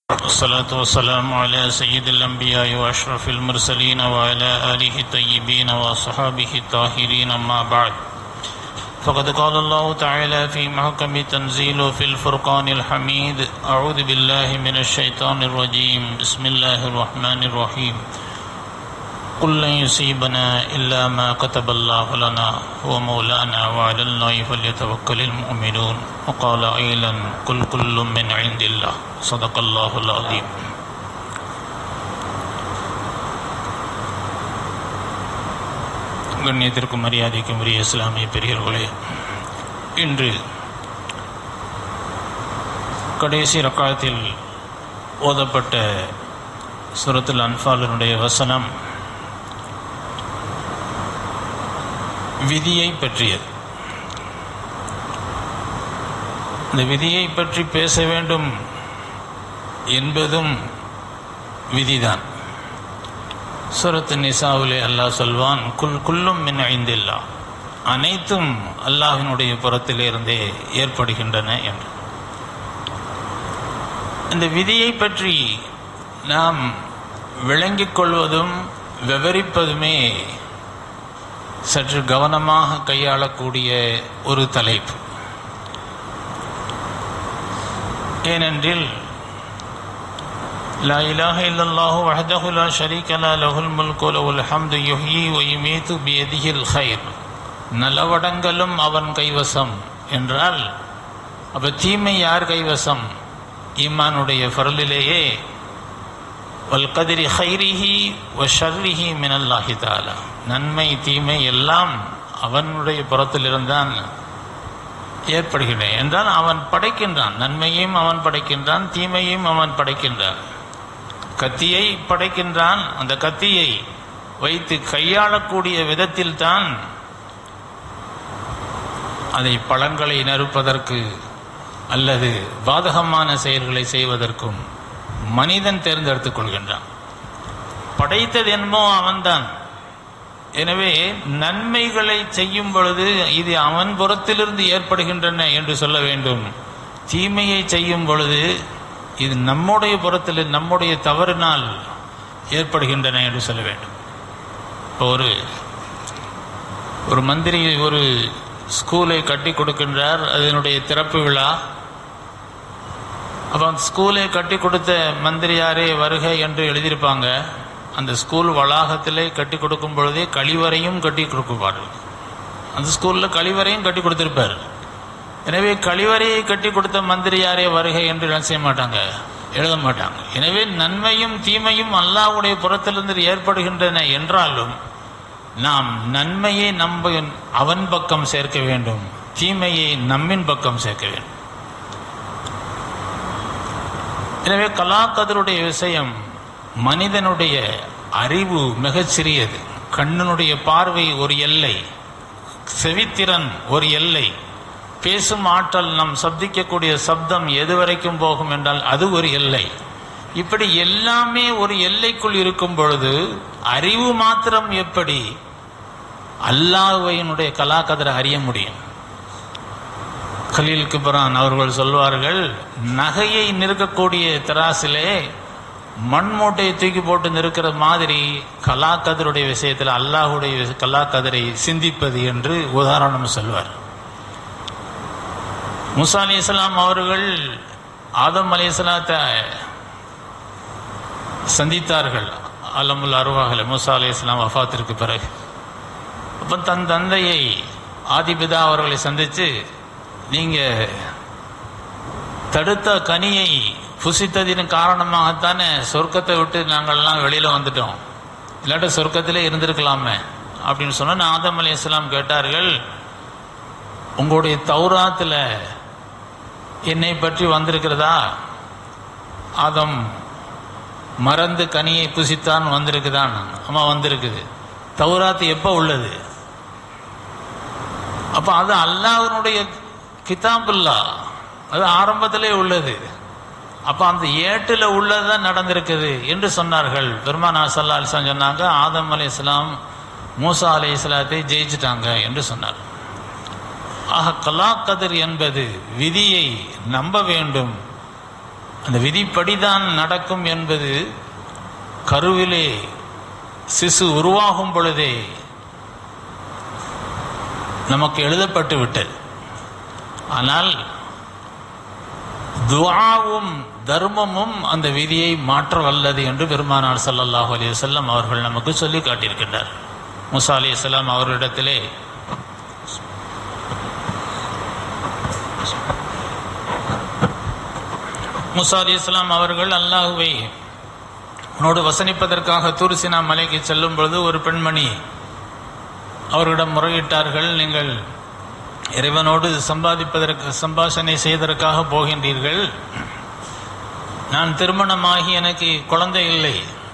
والصلاة والسلام على سيد الأنبياء وأشرف المرسلين وعلى آله الطيبين وصحابه الطاهرين أما بعد فقد قال الله تعالى في محكم تنزيل في الفرقان الحميد أعوذ بالله من الشيطان الرجيم بسم الله الرحمن الرحيم قل لن يصيبنا إلا ما كتب الله لنا هو مولانا وعلى الله فليتوكل المؤمنون وقال أيضا قل كل من عند الله صدق الله العظيم கண்ணியத்திற்கும் மரியாதைக்கும் உரிய இஸ்லாமிய பெரியவர்களே இன்று கடைசி ரக்காலத்தில் ஓதப்பட்ட சுரத்துல் அன்பாலனுடைய வசனம் விதியை பற்றியது இந்த விதியை பற்றி பேச வேண்டும் என்பதும் விதிதான் சுரத்து நிசாவிலே அல்லாஹ் சொல்வான் குல் குல்லும் மின் ஐந்தில்லா அனைத்தும் அல்லாஹினுடைய புறத்திலிருந்தே ஏற்படுகின்றன என்று இந்த விதியை பற்றி நாம் விளங்கிக் கொள்வதும் விவரிப்பதுமே சற்று கவனமாக கையாளக்கூடிய ஒரு தலைப்பு ஏனென்றில் لا إله إلا الله وحده لا شريك له له الملك وله الحمد يحيي ويميت بيده الخير நலவடங்களும் அவன் கைவசம் என்றால் அப்ப தீமை யார் கைவசம் ஈமானுடைய ஃபரலிலேயே வல் கதிரி ஹைரிஹி வ ஷர்ரிஹி மினல்லாஹி தாலா நன்மை தீமை எல்லாம் அவனுடைய புறத்திலிருந்தான் ஏற்படுகின்றன என்றால் அவன் படைக்கின்றான் நன்மையும் அவன் படைக்கின்றான் தீமையும் அவன் படைக்கின்றான் கத்தியை படைக்கின்றான் அந்த கத்தியை வைத்து கையாளக்கூடிய விதத்தில் தான் அதை பழங்களை நறுப்பதற்கு அல்லது பாதகமான செயல்களை செய்வதற்கும் மனிதன் தேர்ந்தெடுத்துக் கொள்கின்றான் படைத்தது என்னமோ அவன்தான் எனவே நன்மைகளை செய்யும் பொழுது இது அவன் புறத்திலிருந்து ஏற்படுகின்றன என்று சொல்ல வேண்டும் தீமையை செய்யும் பொழுது இது நம்முடைய புறத்தில் நம்முடைய தவறினால் ஏற்படுகின்றன என்று சொல்ல வேண்டும் இப்போ ஒரு ஒரு மந்திரி ஒரு ஸ்கூலை கட்டி கொடுக்கின்றார் அதனுடைய திறப்பு விழா அப்போ அந்த ஸ்கூலை கட்டி கொடுத்த மந்திரியாரே வருக என்று எழுதியிருப்பாங்க அந்த ஸ்கூல் வளாகத்திலே கட்டி கொடுக்கும் பொழுதே கழிவறையும் கட்டி கொடுக்குவார்கள் அந்த ஸ்கூலில் கழிவறையும் கட்டி கொடுத்திருப்பார் எனவே கழிவறையை கட்டி கொடுத்த மந்திரியாரே வருகை என்று என்ன செய்ய மாட்டாங்க எழுத மாட்டாங்க எனவே நன்மையும் தீமையும் அல்லாஹ்வுடைய புறத்திலிருந்து ஏற்படுகின்றன என்றாலும் நாம் நன்மையை நம்ப அவன் பக்கம் சேர்க்க வேண்டும் தீமையை நம்மின் பக்கம் சேர்க்க வேண்டும் எனவே கலாக்கதருடைய விஷயம் மனிதனுடைய அறிவு மிகச் சிறியது கண்ணனுடைய பார்வை ஒரு எல்லை செவித்திறன் ஒரு எல்லை பேசும் ஆற்றல் நம் சப்திக்கக்கூடிய சப்தம் எது வரைக்கும் போகும் என்றால் அது ஒரு எல்லை இப்படி எல்லாமே ஒரு எல்லைக்குள் இருக்கும் பொழுது அறிவு மாத்திரம் எப்படி அல்லாஹ்வையினுடைய கலாக்கதரை அறிய முடியும் கலீல் கிபரான் அவர்கள் சொல்வார்கள் நகையை நிற்கக்கூடிய திராசிலே மண் மூட்டையை தூக்கி போட்டு நிற்கிற மாதிரி கலாக்கதருடைய விஷயத்தில் அல்லாஹுடைய கலாக்கதரை சிந்திப்பது என்று உதாரணம் சொல்வார் முசா அலி இஸ்லாம் அவர்கள் ஆதம் அலி இஸ்லாத்தை சந்தித்தார்கள் அலமுல் அருவாகல முசா அலி இஸ்லாம் வஃபாத்திற்கு பிறகு அப்போ தன் தந்தையை ஆதிபிதா அவர்களை சந்தித்து நீங்க தடுத்த கனியை புசித்ததின் காரணமாகத்தானே சொர்க்கத்தை விட்டு நாங்கள்லாம் வெளியில வந்துட்டோம் இல்லாட்ட சொர்க்கத்திலே இருந்திருக்கலாமே அப்படின்னு சொன்ன ஆதம் அலி இஸ்லாம் கேட்டார்கள் உங்களுடைய தௌராத்தில் என்னை பற்றி வந்திருக்கிறதா ஆதம் மறந்து கனியை புசித்தான் வந்திருக்குதான் ஆமா வந்திருக்குது தௌராத்து எப்போ உள்ளது அப்ப அது அல்லாஹ்வினுடைய கிதாபுல்லா அது ஆரம்பத்திலே உள்ளது அப்ப அந்த ஏட்டுல உள்ளதான் நடந்திருக்குது என்று சொன்னார்கள் பெருமானா சல்லா அலிஸ்லாம் சொன்னாங்க ஆதம் அலி இஸ்லாம் மூசா அலி இஸ்லாத்தை ஜெயிச்சிட்டாங்க என்று சொன்னார் ஆக கலா கதிர் என்பது விதியை நம்ப வேண்டும் அந்த விதிப்படிதான் நடக்கும் என்பது கருவிலே சிசு உருவாகும் பொழுதே நமக்கு எழுதப்பட்டு விட்டது ஆனால் துஆவும் தர்மமும் அந்த விதியை மாற்ற வல்லது என்று பெருமானார் ஸல்லல்லாஹு அலைஹி வஸல்லம் அவர்கள் நமக்கு சொல்லி காட்டியிருக்கின்றார் முசா அலைஹிஸ்ஸலாம் அவர்களிடத்திலே முசா அலைஹிஸ்ஸலாம் அவர்கள் அல்லாஹுவை உன்னோடு வசனிப்பதற்காக தூர்சினா மலைக்கு செல்லும் பொழுது ஒரு பெண்மணி அவர்களிடம் முறையிட்டார்கள் நீங்கள் இறைவனோடு சம்பாதிப்பதற்கு சம்பாஷணை செய்வதற்காக போகின்றீர்கள் நான் திருமணமாகி எனக்கு குழந்தை இல்லை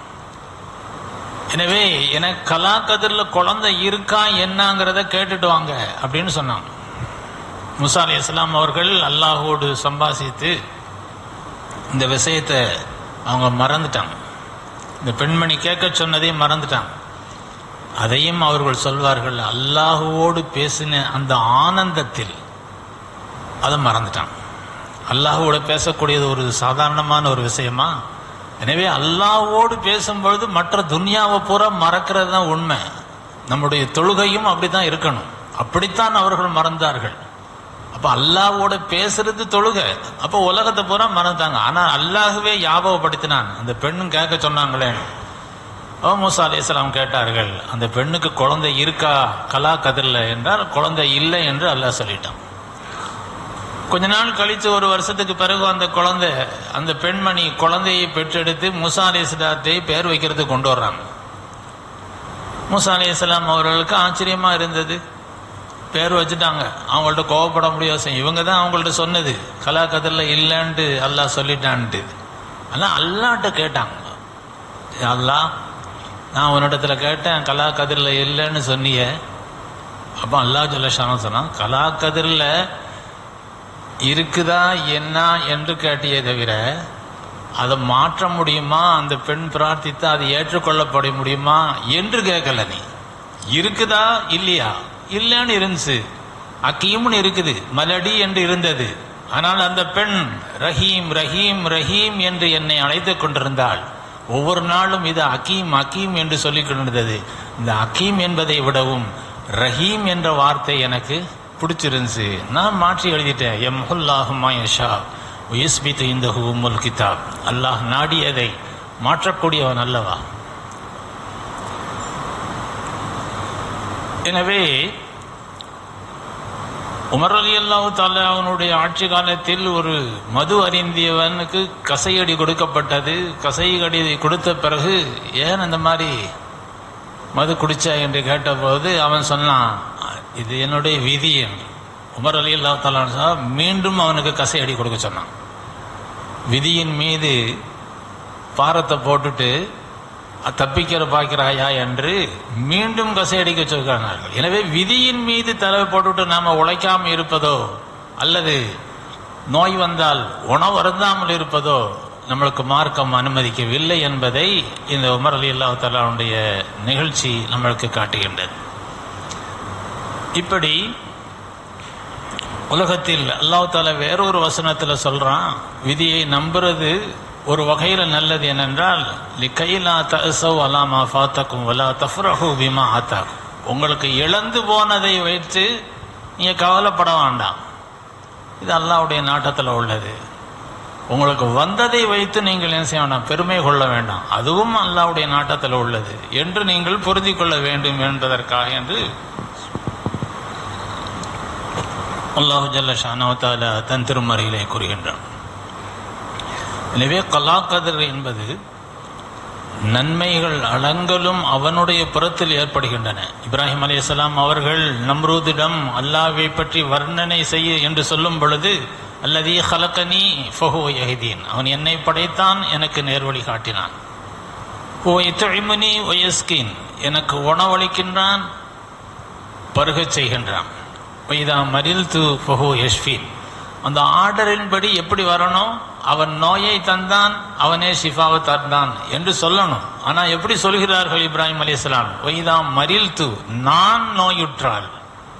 எனவே எனக்கு கலா கதிரில் குழந்தை இருக்கா என்னங்கிறத கேட்டுட்டு வாங்க அப்படின்னு சொன்னாங்க முசா அலி இஸ்லாம் அவர்கள் அல்லாஹோடு சம்பாசித்து இந்த விஷயத்தை அவங்க மறந்துட்டாங்க இந்த பெண்மணி கேட்க சொன்னதையும் மறந்துட்டாங்க அதையும் அவர்கள் சொல்வார்கள் அல்லாஹுவோடு பேசின அந்த ஆனந்தத்தில் அதை மறந்துட்டான் அல்லாஹுவோட பேசக்கூடியது ஒரு சாதாரணமான ஒரு விஷயமா எனவே அல்லாஹ்வோடு பேசும்பொழுது மற்ற துன்யாவை பூரா மறக்கிறது தான் உண்மை நம்முடைய தொழுகையும் அப்படித்தான் இருக்கணும் அப்படித்தான் அவர்கள் மறந்தார்கள் அப்ப அல்லாஹ்வோட பேசுறது தொழுகை அப்ப உலகத்தை பூரா மறந்தாங்க ஆனா அல்லாஹுவே ஞாபகப்படுத்தினான் அந்த பெண்ணும் கேட்க சொன்னாங்களே ஓ மூசா அலிஸ்லாம் கேட்டார்கள் அந்த பெண்ணுக்கு குழந்தை இருக்கா கலா கதிரில் என்றால் குழந்தை இல்லை என்று அல்லாஹ் சொல்லிட்டான் கொஞ்ச நாள் கழித்து ஒரு வருஷத்துக்கு பிறகு அந்த குழந்தை அந்த பெண்மணி குழந்தையை பெற்றெடுத்து மூசா அலிஸ்லாத்தை பேர் வைக்கிறதுக்கு கொண்டு வர்றாங்க மூசா அலிஸ்லாம் அவர்களுக்கு ஆச்சரியமா இருந்தது பேர் வச்சுட்டாங்க அவங்கள்ட்ட கோவப்பட முடியாது இவங்க தான் அவங்கள்ட்ட சொன்னது கலா கதிரில் இல்லைன்ட்டு அல்லாஹ் சொல்லிட்டான்ட்டு ஆனால் அல்லாட்ட கேட்டாங்க அல்லாஹ் நான் உன்னிடத்துல கேட்டேன் கலா கதிரில் இல்லைன்னு சொன்னிய அப்போ அல்லாஹ் சொல்லஷான சொன்னான் கலா கதிரில் இருக்குதா என்ன என்று கேட்டியே தவிர அதை மாற்ற முடியுமா அந்த பெண் பிரார்த்தித்து அது ஏற்றுக்கொள்ளப்பட முடியுமா என்று கேட்கல நீ இருக்குதா இல்லையா இல்லைன்னு இருந்துச்சு அக்கீம்னு இருக்குது மலடி என்று இருந்தது ஆனால் அந்த பெண் ரஹீம் ரஹீம் ரஹீம் என்று என்னை அழைத்துக் கொண்டிருந்தாள் ஒவ்வொரு நாளும் இது அகீம் அகீம் என்று சொல்லிக் கொண்டிருந்தது இந்த அகீம் என்பதை விடவும் ரஹீம் என்ற வார்த்தை எனக்கு பிடிச்சிருந்துச்சு நான் மாற்றி எழுதிட்டேன் எம் ஹுல்லாஹுமா யஷா உயஸ்பித்து இந்த ஹூமுல் கிதாப் அல்லாஹ் நாடியதை மாற்றக்கூடியவன் அல்லவா எனவே உமர் அலி அல்லாஹு தாலா அவனுடைய ஆட்சி காலத்தில் ஒரு மது அறிந்தியவனுக்கு கசையடி கொடுக்கப்பட்டது கசையடி கொடுத்த பிறகு ஏன் அந்த மாதிரி மது குடிச்சா என்று கேட்டபோது அவன் சொன்னான் இது என்னுடைய விதி என்று உமர் அலி அல்லா தாலா மீண்டும் அவனுக்கு கசையடி கொடுக்க சொன்னான் விதியின் மீது பாரத்தை போட்டுட்டு தப்பிக்கிற பார்க்கிறாயா என்று மீண்டும் கசையடிக்க சொல்கிறார்கள் எனவே விதியின் மீது தலைவை போட்டுவிட்டு நாம உழைக்காமல் இருப்பதோ அல்லது நோய் வந்தால் உணவு அருந்தாமல் இருப்பதோ நம்மளுக்கு மார்க்கம் அனுமதிக்கவில்லை என்பதை இந்த உமர் அலி அல்லா தலாவுடைய நிகழ்ச்சி நம்மளுக்கு காட்டுகின்றது இப்படி உலகத்தில் அல்லாஹ் தாலா வேறொரு வசனத்தில் சொல்றான் விதியை நம்புறது ஒரு வகையில் நல்லது என்னென்றால் லிகைலா தசவ் அலாமா ஃபாத்தக்கும் வலா தஃப்ரஹு பிமா ஆத்தாக்கும் உங்களுக்கு இழந்து போனதை வைத்து நீங்க கவலைப்பட வேண்டாம் இது அல்லாவுடைய நாட்டத்தில் உள்ளது உங்களுக்கு வந்ததை வைத்து நீங்கள் என்ன செய்ய வேண்டாம் பெருமை கொள்ள வேண்டாம் அதுவும் அல்லாவுடைய நாட்டத்தில் உள்ளது என்று நீங்கள் புரிந்து கொள்ள வேண்டும் என்பதற்காக என்று அல்லாஹு ஜல்ல ஷானவத்தால தன் திருமறையிலே கூறுகின்றான் எனவே கலாக்கதிர் என்பது நன்மைகள் அலங்கலும் அவனுடைய புறத்தில் ஏற்படுகின்றன இப்ராஹிம் அலிஸ்லாம் அவர்கள் நம்ரூதிடம் அல்லாவை பற்றி வர்ணனை செய்ய என்று சொல்லும் பொழுது அல்லது ஹலக்கனி ஃபஹு யஹிதீன் அவன் என்னை படைத்தான் எனக்கு நேர்வழி காட்டினான் ஓ இத்தழிமுனி ஒயஸ்கின் எனக்கு உணவளிக்கின்றான் பருகச் செய்கின்றான் இதா மரில் து ஃபஹு யஷ்ஃபின் அந்த ஆர்டரின்படி எப்படி வரணும் அவன் நோயை தந்தான் அவனே ஷிஃபாவை தந்தான் என்று சொல்லணும் ஆனா எப்படி சொல்கிறார்கள் இப்ராஹிம் அலி இஸ்லாம் ஒய்தா மரில் து நான் நோயுற்றால்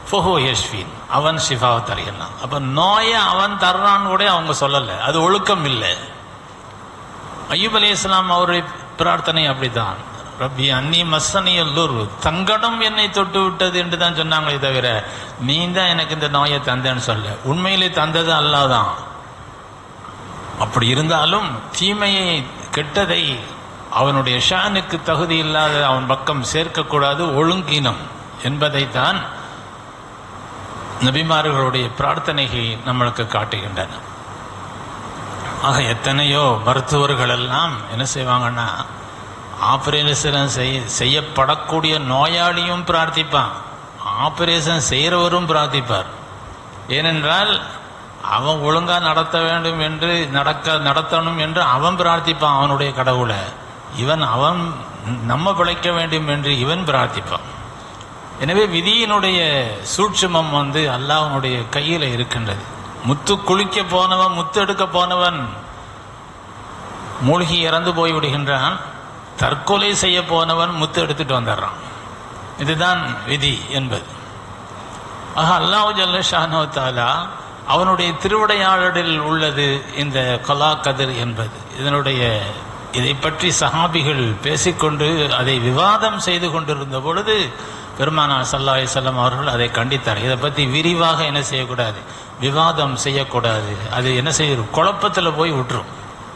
ஃபஹோ யஷ்வீன் அவன் ஷிஃபாவை தரையலாம் அப்ப நோயை அவன் தர்றான்னு கூட அவங்க சொல்லல அது ஒழுக்கம் இல்லை ஐயூப் அலி இஸ்லாம் அவருடைய பிரார்த்தனை அப்படித்தான் ரப்பி அன்னி மஸ்ஸனியல்லூர் தங்கடம் என்னை தொட்டு விட்டது என்று தான் சொன்னாங்களே தவிர நீ தான் எனக்கு இந்த நோயை தந்தேன்னு சொல்ல உண்மையிலே தந்தது அல்லாதான் அப்படி இருந்தாலும் தீமையை கெட்டதை அவனுடைய ஷானுக்கு தகுதி இல்லாத அவன் பக்கம் சேர்க்கக்கூடாது ஒழுங்கினம் என்பதைத்தான் நபிமார்களுடைய பிரார்த்தனைகள் நம்மளுக்கு காட்டுகின்றன ஆக எத்தனையோ மருத்துவர்கள் எல்லாம் என்ன செய்வாங்கன்னா ஆபரேஷன் செய்- செய்யப்படக்கூடிய நோயாளியும் பிரார்த்திப்பான் ஆபரேஷன் செய்கிறவரும் பிரார்த்திப்பார் ஏனென்றால் அவன் ஒழுங்கா நடத்த வேண்டும் என்று நடக்க நடத்தணும் என்று அவன் பிரார்த்திப்பான் அவனுடைய கடவுளை இவன் அவன் நம்ம பிழைக்க வேண்டும் என்று இவன் பிரார்த்திப்பான் எனவே விதியினுடைய சூட்சுமம் வந்து அல்லாஹ்வுடைய கையில் இருக்கின்றது முத்து குளிக்க போனவன் முத்து எடுக்க போனவன் மூழ்கி இறந்து போய் விடுகின்றான் தற்கொலை செய்ய போனவன் முத்து எடுத்துட்டு வந்துடுறான் இதுதான் விதி என்பது ஆக அல்லாஹ் ஜல்ல ஷானோ தாலா அவனுடைய திருவிடையாளரில் உள்ளது இந்த கலா கதிர் என்பது இதனுடைய இதை பற்றி சஹாபிகள் பேசிக்கொண்டு அதை விவாதம் செய்து கொண்டிருந்த பொழுது பெருமானார் சல்லாஹ் செல்லம் அவர்கள் அதை கண்டித்தார் இதை பற்றி விரிவாக என்ன செய்யக்கூடாது விவாதம் செய்யக்கூடாது அது என்ன செய்யும் குழப்பத்தில் போய் விட்டுரும்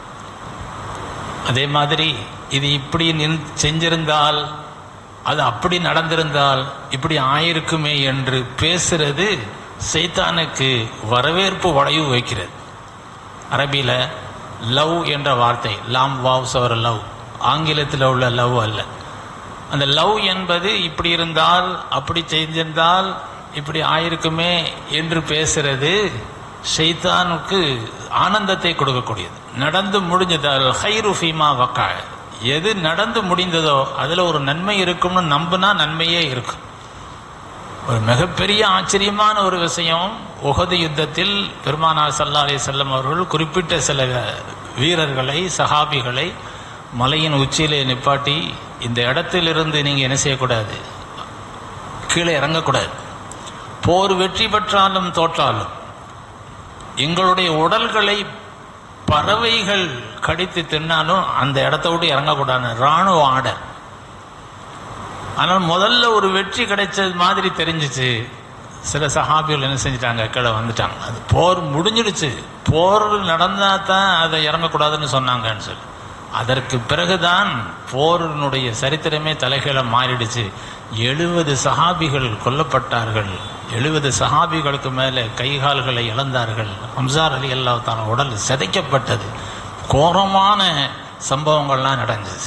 அதே மாதிரி இது இப்படி நின்- செஞ்சிருந்தால் அது அப்படி நடந்திருந்தால் இப்படி ஆயிருக்குமே என்று பேசுறது சைத்தானுக்கு வரவேற்பு வளைவு வைக்கிறது அரபியில லவ் என்ற வார்த்தை லாம் வாவ் சவர லவ் ஆங்கிலத்தில் உள்ள லவ் அல்ல அந்த லவ் என்பது இப்படி இருந்தால் அப்படி செஞ்சிருந்தால் இப்படி ஆயிருக்குமே என்று பேசுறது ஷைத்தானுக்கு ஆனந்தத்தை கொடுக்கக்கூடியது நடந்து முடிஞ்சதால் ஹைரு ஃபீமா வக்கா எது நடந்து முடிந்ததோ அதுல ஒரு நன்மை இருக்கும்னு நம்பினா நன்மையே இருக்கும் ஒரு மிகப்பெரிய ஆச்சரியமான ஒரு விஷயம் உகது யுத்தத்தில் பெருமானார் சல்லா அலி செல்லம் அவர்கள் குறிப்பிட்ட சில வீரர்களை சஹாபிகளை மலையின் உச்சியிலே நிப்பாட்டி இந்த இடத்திலிருந்து நீங்க என்ன செய்யக்கூடாது கீழே இறங்கக்கூடாது போர் வெற்றி பெற்றாலும் தோற்றாலும் எங்களுடைய உடல்களை பறவைகள் கடித்து தின்னாலும் அந்த இடத்த விட்டு இறங்கக்கூடாது ராணுவ ஆர்டர் ஆனால் முதல்ல ஒரு வெற்றி கிடைச்சது மாதிரி தெரிஞ்சிச்சு சில சஹாபிகள் என்ன செஞ்சிட்டாங்க கீழே வந்துட்டாங்க அது போர் முடிஞ்சிடுச்சு போர் நடந்தா தான் அதை இறங்கக்கூடாதுன்னு சொன்னாங்கன்னு சொல்லி அதற்கு பிறகுதான் போரினுடைய சரித்திரமே தலைகீழ மாறிடுச்சு எழுபது சஹாபிகள் கொல்லப்பட்டார்கள் எழுபது சஹாபிகளுக்கு மேலே கைகால்களை இழந்தார்கள் ஹம்சார் அலி அல்லாஹ் உடல் சிதைக்கப்பட்டது கோரமான சம்பவங்கள்லாம் நடந்துச்சு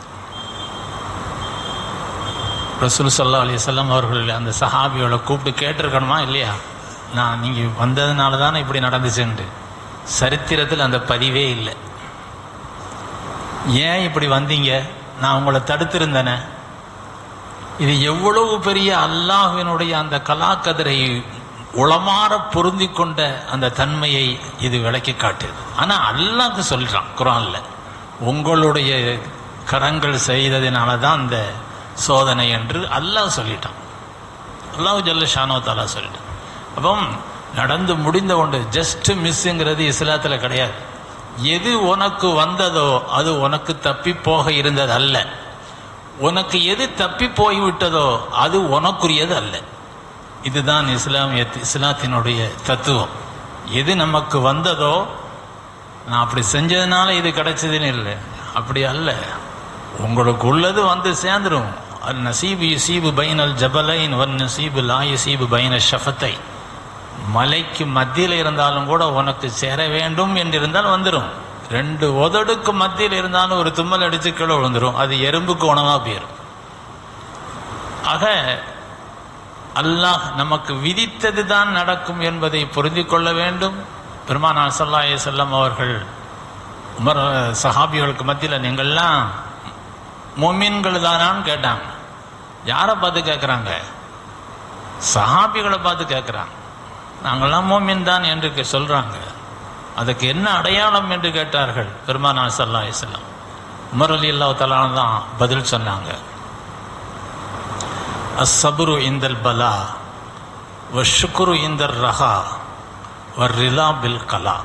ரசூல் சல்லா அலிசல்லாம் அவர்கள் அந்த சஹாபியோட கூப்பிட்டு கேட்டிருக்கணுமா இல்லையா நான் நீங்க வந்ததுனால தானே இப்படி நடந்துச்சுன்ட்டு சரித்திரத்தில் அந்த பதிவே இல்லை ஏன் இப்படி வந்தீங்க நான் உங்களை தடுத்திருந்தேனே இது எவ்வளவு பெரிய அல்லாஹ்வினுடைய அந்த கலாக்கதிரை உளமாற பொருந்தி கொண்ட அந்த தன்மையை இது விளக்கி காட்டுது ஆனா அல்லாஹ் சொல்றான் குரான்ல உங்களுடைய கரங்கள் செய்ததினால தான் அந்த சோதனை என்று அல்லாஹ் சொல்லிட்டான் அல்லாஹ் ஜல்ல ஷானோ தாலா சொல்லிட்டான் அப்போ நடந்து முடிந்த ஒன்று ஜஸ்ட் மிஸ்ஸுங்கிறது இஸ்லாத்தில் கிடையாது எது உனக்கு வந்ததோ அது உனக்கு தப்பி போக இருந்தது அல்ல உனக்கு எது தப்பி போய்விட்டதோ அது உனக்குரியது அல்ல இதுதான் இஸ்லாமிய இஸ்லாத்தினுடைய தத்துவம் எது நமக்கு வந்ததோ நான் அப்படி செஞ்சதுனால இது கிடைச்சதுன்னு இல்லை அப்படி அல்ல உங்களுக்கு உள்ளது வந்து சேர்ந்துடும் அல் நசீபு யுசீபு பைனல் ஜபலைன் வன் நசீபு லா யுசீபு பைன ஷஃபத்தை மலைக்கு மத்தியில் இருந்தாலும் கூட உனக்கு சேர வேண்டும் என்றிருந்தால் வந்துடும் ரெண்டு உதடுக்கு மத்தியில் இருந்தாலும் ஒரு தும்மல் அடிச்சு கீழே விழுந்துரும் அது எறும்புக்கு உணவா போயிடும் ஆக அல்லாஹ் நமக்கு விதித்தது தான் நடக்கும் என்பதை புரிந்து கொள்ள வேண்டும் பெருமானார் சல்லாஹ் செல்லம் அவர்கள் உமர் சஹாபிகளுக்கு மத்தியில் நீங்கள்லாம் மொமீன்கள் தானான்னு கேட்டாங்க யாரை பார்த்து கேட்குறாங்க சஹாபிகளை பார்த்து கேட்குறாங்க நாங்கள்லாம் மோமின் தான் என்று கே- சொல்றாங்க அதுக்கு என்ன அடையாளம் என்று கேட்டார்கள் பெருமானார் சல்லா இஸ்லாம் உமர் அலி அல்லா தான் பதில் சொன்னாங்க அஸ்ஸபுரு இந்தல் பலா வஷுக்குரு இந்த ரஹா வர்ரிலா பில் கலா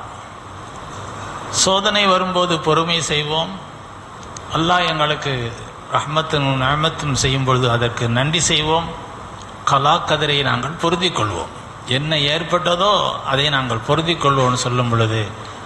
சோதனை வரும்போது பொறுமை செய்வோம் அல்லாஹ் எங்களுக்கு ரஹ்மத்தும் நஹமத்தும் செய்யும் பொழுது அதற்கு நன்றி செய்வோம் கலா கதிரை நாங்கள் பொருந்திக் கொள்வோம் என்ன ஏற்பட்டதோ அதை நாங்கள் பொருந்திக் கொள்வோம்னு சொல்லும் பொழுது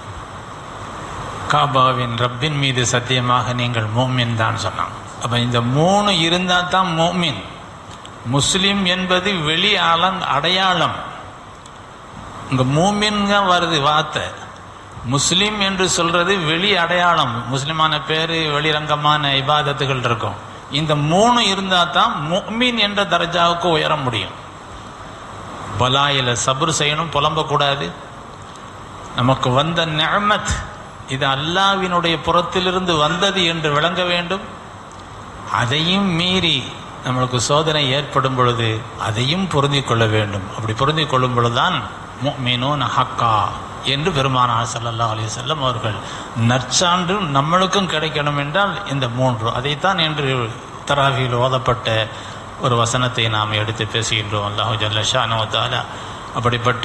காபாவின் ரப்பின் மீது சத்தியமாக நீங்கள் மோமின் தான் சொன்னாங்க அப்ப இந்த மூணு இருந்தால் தான் மோமின் முஸ்லிம் என்பது வெளி அலங் அடையாளம் இங்க மூமின்க வருது வார்த்தை முஸ்லிம் என்று சொல்றது வெளி அடையாளம் முஸ்லிமான பேரு வெளிரங்கமான இபாதத்துகள் இருக்கும் இந்த மூணு இருந்தா தான் முக்மின் என்ற தரஜாவுக்கு உயர முடியும் பலாயில சபர் செய்யணும் புலம்பக்கூடாது நமக்கு வந்த நிஅமத் இது அல்லாவினுடைய புறத்திலிருந்து வந்தது என்று விளங்க வேண்டும் அதையும் மீறி நம்மளுக்கு சோதனை ஏற்படும் பொழுது அதையும் பொருந்திக் கொள்ள வேண்டும் அப்படி பொருந்திக் கொள்ளும் பொழுதுதான் முஃமினூன் ஹக்கா என்று பெருமானார் ஸல்லல்லாஹு அலைஹி வஸல்லம் அவர்கள் நற்சான்று நம்மளுக்கும் கிடைக்கணும் என்றால் இந்த மூன்று அதைத்தான் என்று தராவியில் ஓதப்பட்ட ஒரு வசனத்தை நாம் எடுத்து பேசுகின்றோம் அல்லாஹு ஜல்ல ஷானு தாலா அப்படிப்பட்ட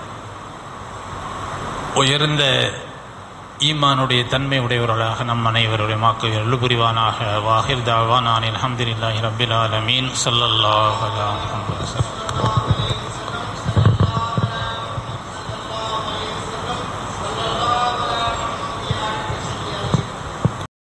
உயர்ந்த ஈமானுடைய தன்மை உடையவர்களாக நம் அனைவருடைய மாக்கு எள்ளு புரிவானாக வாஹிர் தாவான் அனில் அஹமதுல்லாஹி ரபில் ஆலமீன் ஸல்லல்லாஹு அலைஹி வஸல்லம்